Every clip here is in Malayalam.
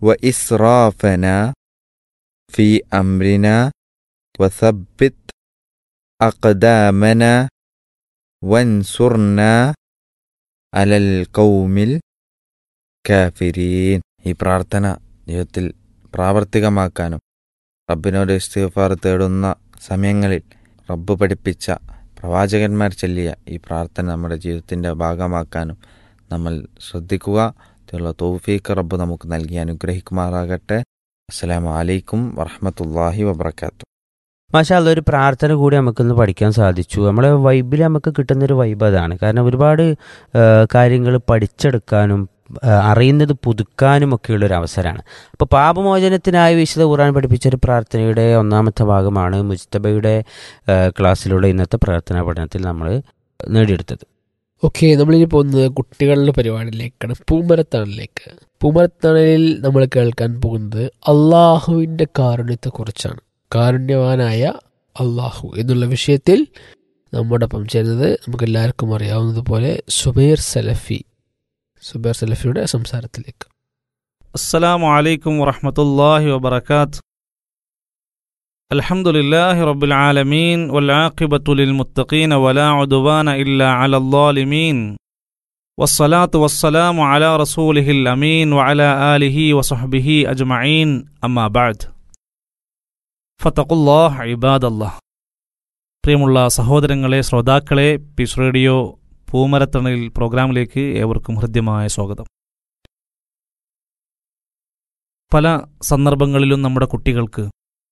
وإسرافنا في أمرنا وثبت أقدامنا وانصرنا على القوم الكافرين ഈ പ്രാർത്ഥന ജീവിതത്തിൽ പ്രാവർത്തികമാക്കാനും റബ്ബിനോട് ഇസ്തിഗ്ഫാർ തേടുന്ന സമയങ്ങളിൽ റബ്ബ് പഠിപ്പിച്ച പ്രവാചകന്മാർ ചൊല്ലിയ ഈ പ്രാർത്ഥന നമ്മുടെ ജീവിതത്തിൻ്റെ ഭാഗമാക്കാനും നമ്മൾ ശ്രദ്ധിക്കുക ഇതിനുള്ള തൗഫീഖ് റബ്ബ് നമുക്ക് നൽകി അനുഗ്രഹിക്കുമാറാകട്ടെ അസ്സലാമു അലൈക്കും വറഹ്മത്തുള്ളാഹി വബർക്കാത്തു മാഷാ അല്ല ഒരു പ്രാർത്ഥന കൂടി നമുക്കൊന്ന് പഠിക്കാൻ സാധിച്ചു നമ്മുടെ വൈബിൽ നമുക്ക് കിട്ടുന്നൊരു വൈബ് അതാണ് കാരണം ഒരുപാട് കാര്യങ്ങൾ പഠിച്ചെടുക്കാനും ആ, അറിയുന്നത് പുതുക്കാനും ഒക്കെയുള്ള ഒരു അവസരമാണ് അപ്പോൾ പാപമോചനത്തിനായി വിശുദ്ധ ഖുർആൻ പഠിപ്പിച്ച ഒരു പ്രാർത്ഥനയുടെ ഒന്നാമത്തെ ഭാഗമാണ് മുജ്തബയുടെ ആ, ക്ലാസ്സിലൂടെ ഇന്നത്തെ പ്രാർത്ഥനാ പഠനത്തിൽ നമ്മൾ നേടിയെടുത്തത് ഓക്കെ നമ്മളിനി പോകുന്നത് കുട്ടികളുടെ പരിപാടിയിലേക്കാണ് പൂമരത്തണലിലേക്ക് പൂമരത്തണലിൽ നമ്മൾ കേൾക്കാൻ പോകുന്നത് അള്ളാഹുവിൻ്റെ കാരുണ്യത്തെക്കുറിച്ചാണ് കാരുണ്യവാനായ അള്ളാഹു എന്നുള്ള വിഷയത്തിൽ നമ്മോടൊപ്പം ചേരുന്നത് നമുക്ക് എല്ലാവർക്കും അറിയാവുന്നതുപോലെ സുബൈർ സലഫി സുബൈർ സലഫിയുടെ സംസാരത്തിലേക്ക് السلام عليكم ورحمة الله وبركاته الحمد لله رب العالمين والعاقبة للمتقين ولا عدوان إلا على الظالمين والصلاة والسلام على رسوله الأمين وعلى آله وصحبه أجمعين أما بعد فاتقوا الله عباد الله പ്രിയമുള്ള സഹോദരങ്ങളെ ശ്രോതാക്കളെ പീസ് റേഡിയോ പൂമരത്തണൽ പ്രോഗ്രാമിലേക്ക് ഏവർക്കും ഹൃദ്യമായ സ്വാഗതം പല സന്ദർഭങ്ങളിലും നമ്മുടെ കുട്ടികൾക്ക്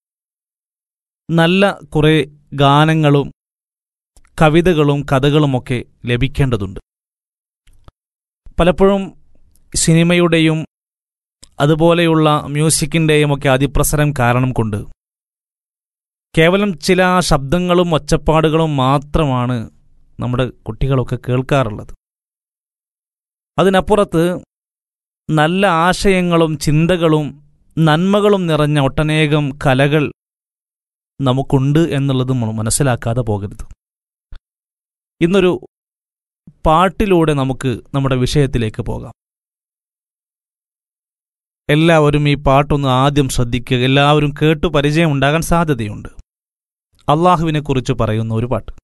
നല്ല കുറേ ഗാനങ്ങളും കവിതകളും കഥകളുമൊക്കെ ലഭിക്കേണ്ടതുണ്ട് പലപ്പോഴും സിനിമയുടെയും അതുപോലെയുള്ള മ്യൂസിക്കിൻ്റെയും ഒക്കെ അതിപ്രസരം കാരണം കൊണ്ട് കേവലം ചില ശബ്ദങ്ങളും ഒച്ചപ്പാടുകളും മാത്രമാണ് നമ്മുടെ കുട്ടികളൊക്കെ കേൾക്കാറുള്ളത് അതിനപ്പുറത്ത് നല്ല ആശയങ്ങളും ചിന്തകളും നന്മകളും നിറഞ്ഞ ഒട്ടനേകം കലകൾ നമുക്കുണ്ട് എന്നുള്ളത് നമ്മൾ മനസ്സിലാക്കാതെ പോകരുത് ഇന്നൊരു പാട്ടിലൂടെ നമുക്ക് നമ്മുടെ വിഷയത്തിലേക്ക് പോകാം എല്ലാവരും ഈ പാട്ടൊന്ന് ആദ്യം ശ്രദ്ധിക്കുക എല്ലാവരും കേട്ടു പരിചയം ഉണ്ടാകാൻ സാധ്യതയുണ്ട് അള്ളാഹുവിനെക്കുറിച്ച് പറയുന്ന ഒരു പാട്ട്